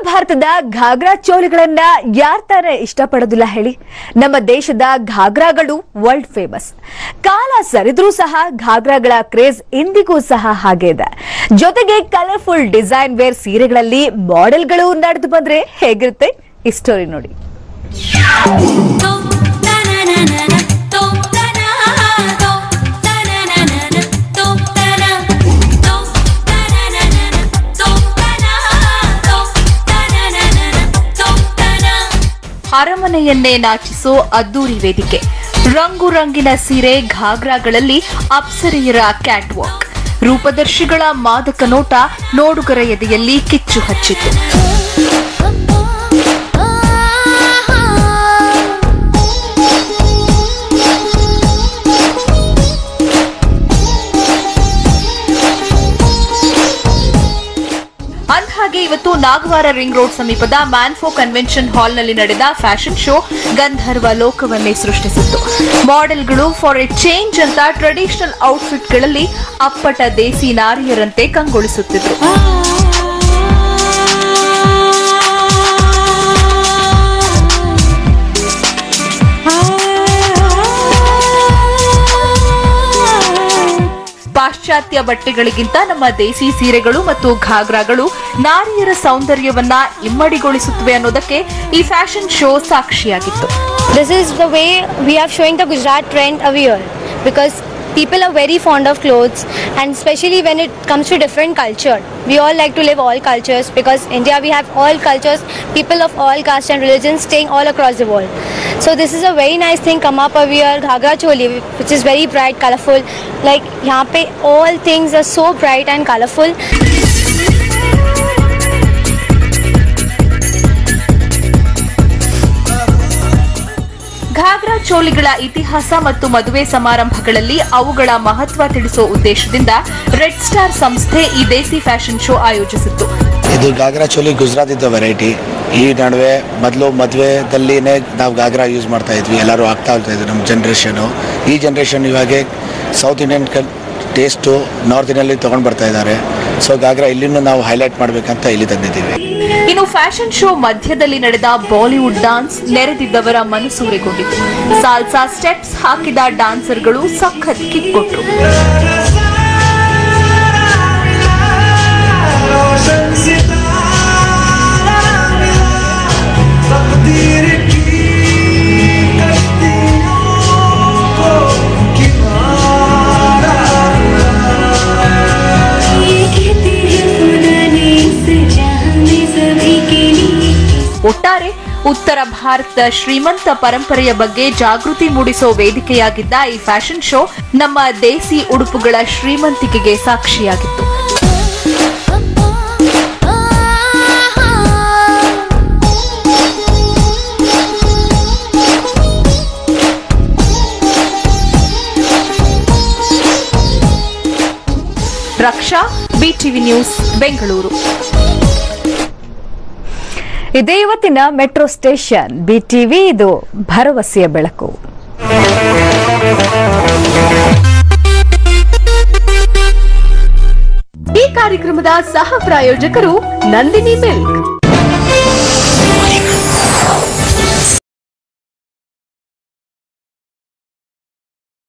ಭಾರತದ ಘಾಗ್ರಾ ಚೋಲಿಗಳನ್ನ ಯಾರ್ ತಾನೇ ಇಷ್ಟಪಡೋದಿಲ್ಲ ಹೇಳಿ ನಮ್ಮ ದೇಶದ ಘಾಗ್ರಾಗಳು ವರ್ಲ್ಡ್ ಫೇಮಸ್ ಕಾಲ ಸರಿದ್ರೂ ಸಹ ಘಾಗ್ರಾಗಳ ಕ್ರೇಜ್ ಇಂದಿಗೂ ಸಹ ಹಾಗೆ ಇದೆ ಜೊತೆಗೆ ಕಲರ್ಫುಲ್ ಡಿಸೈನ್ ವೇರ್ ಸೀರೆಗಳಲ್ಲಿ ಮಾಡೆಲ್ಗಳು ನಡೆದು ಬಂದ್ರೆ ಹೇಗಿರುತ್ತೆ ಈ ಸ್ಟೋರಿ ನೋಡಿ Tom ta na na na na tom ta na tom ta na na na na tom ta na tom ta na na na na tom ta na tom ta na na na na tom ta na ಅರಮನೆಯನ್ನೇ ನಾಚಿಸೋ ಅದ್ದೂರಿ ವೇದಿಕೆ ರಂಗು ರಂಗಿನ ಸೀರೆ ಘಾಗ್ರಾಗಳಲ್ಲಿ ಅಪ್ಸರೆಯರ cat walk ರೂಪದರ್ಶಿಗಳ ಮಾದಕ ನೋಟ ನೋಡುಗರ ಎದೆಯಲ್ಲಿ ಕಿಚ್ಚು ಹಚ್ಚಿತು ಅಂದಹಾಗೆ ಇವತ್ತು ನಾಗವಾರ ರಿಂಗ್ ರೋಡ್ ಸಮೀಪದ ಮ್ಯಾನ್ಫೋ ಕನ್ವೆನ್ಷನ್ ಹಾಲ್ನಲ್ಲಿ ನಡೆದ ಫ್ಯಾಷನ್ ಶೋ ಗಂಧರ್ವ ಲೋಕವನ್ನೇ ಸೃಷ್ಟಿಸಿತ್ತು ಮಾಡೆಲ್ಗಳು ಫಾರ್ ಎ ಚೇಂಜ್ ಅಂತ ಟ್ರೆಡಿಷನಲ್ ಔಟ್ಫಿಟ್ಗಳಲ್ಲಿ ಅಪ್ಪಟ ದೇಸಿ ನಾರಿಯರಂತೆ ಕಂಗೊಳಿಸುತ್ತಿದ್ರು ಪಾಶ್ಚಾತ್ಯ ಬಟ್ಟೆಗಳಿಗಿಂತ ನಮ್ಮ ದೇಸಿ ಸೀರೆಗಳು ಮತ್ತು ಘಾಗ್ರಾಗಳು ನಾರಿಯರ ಸೌಂದರ್ಯವನ್ನ ಇಮ್ಮಡಿಗೊಳಿಸುತ್ತವೆ ಅನ್ನೋದಕ್ಕೆ ಈ ಫ್ಯಾಷನ್ ಶೋ ಸಾಕ್ಷಿಯಾಗಿತ್ತು This is the way we are showing the Gujarat trend every year because people are very fond of clothes and especially when it comes to different culture. We all like to live all cultures because India we have all cultures, people of all caste and religions staying all across the world. So this is a very nice thing come up over here, Ghagra Choli, which is very bright, colorful. Like यहाँ पे all things are so bright and colorful. Ghagra ಚೋಲಿಗಳ ಇತಿಹಾಸ ಮತ್ತು ಮದುವೆ ಸಮಾರಂಭಗಳಲ್ಲಿ ಅವುಗಳ ಮಹತ್ವ ತಿಳಿಸೋ ಉದ್ದೇಶದಿಂದ red star ಸಂಸ್ಥೆ ಈ ದೇಸಿ ಫ್ಯಾಷನ್ ಶೋ ಆಯೋಜಿಸಿತ್ತು ಇದು ಗಾಗ್ರಾ ಚೋಲಿ ಗುಜರಾತ್ ಇದ್ದ ವೆರೈಟಿ ಈ ನಡುವೆ ಮೊದಲು ಮದುವೆದಲ್ಲಿನೇ ನಾವು ಗಾಗ್ರಾ ಯೂಸ್ ಮಾಡ್ತಾ ಇದ್ವಿ ಎಲ್ಲರೂ ಆಗ್ತಾ ಹೋಗ್ತಾ ಇದ್ವಿ ನಮ್ಮ ಜನ್ರೇಷನು ಈ ಜನ್ರೇಷನ್ ಇವಾಗ ಸೌತ್ ಇಂಡಿಯನ್ ಕಲ್ ಟೇಸ್ಟು ನಾರ್ತ್ ಇಂಡಿಯಲ್ಲಿ ತೊಗೊಂಡು ಬರ್ತಾ ಇದ್ದಾರೆ ಸೊ ಗಾಗ್ರಾ ಇಲ್ಲಿನೂ ನಾವು ಹೈಲೈಟ್ ಮಾಡಬೇಕಂತ ಇಲ್ಲಿ ತಂದಿದ್ದೀವಿ ಇನ್ನು ಫ್ಯಾಷನ್ ಶೋ ಮಧ್ಯದಲ್ಲಿ ನಡೆದ ಬಾಲಿವುಡ್ ಡಾನ್ಸ್ ನೆರೆದಿದ್ದವರ ಮನಸೂರೆಗೊಂಡಿತು ಸಾಲ್ಸಾ ಸ್ಟೆಪ್ಸ್ ಹಾಕಿದ ಡಾನ್ಸರ್ಗಳು ಸಖತ್ ಕಿಕ್ ಕೊಟ್ರು ये कहते हैं खुदा ने इस जहां में सभी के लिए ಒಟ್ಟಾರೆ ಉತ್ತರ ಭಾರತದ ಶ್ರೀಮಂತ ಪರಂಪರೆಯ ಬಗ್ಗೆ ಜಾಗೃತಿ ಮೂಡಿಸೋ ವೇದಿಕೆಯಾಗಿದ್ದ ಈ ಫ್ಯಾಷನ್ ಶೋ ನಮ್ಮ ದೇಸಿ ಉಡುಪುಗಳ ಶ್ರೀಮಂತಿಕೆಗೆ ಸಾಕ್ಷಿಯಾಗಿತ್ತು ರಕ್ಷಾ ಬಿಟಿವಿ ನ್ಯೂಸ್ ಬೆಂಗಳೂರು ಇದೇ ಇವತ್ತಿನ ಮೆಟ್ರೋ ಸ್ಟೇಷನ್ ಬಿಟಿವಿ ಇದು ಭರವಸೆಯ ಬೆಳಕು ಈ ಕಾರ್ಯಕ್ರಮದ ಸಹ ಪ್ರಾಯೋಜಕರು ನಂದಿನಿ ಮಿಲ್ಕ್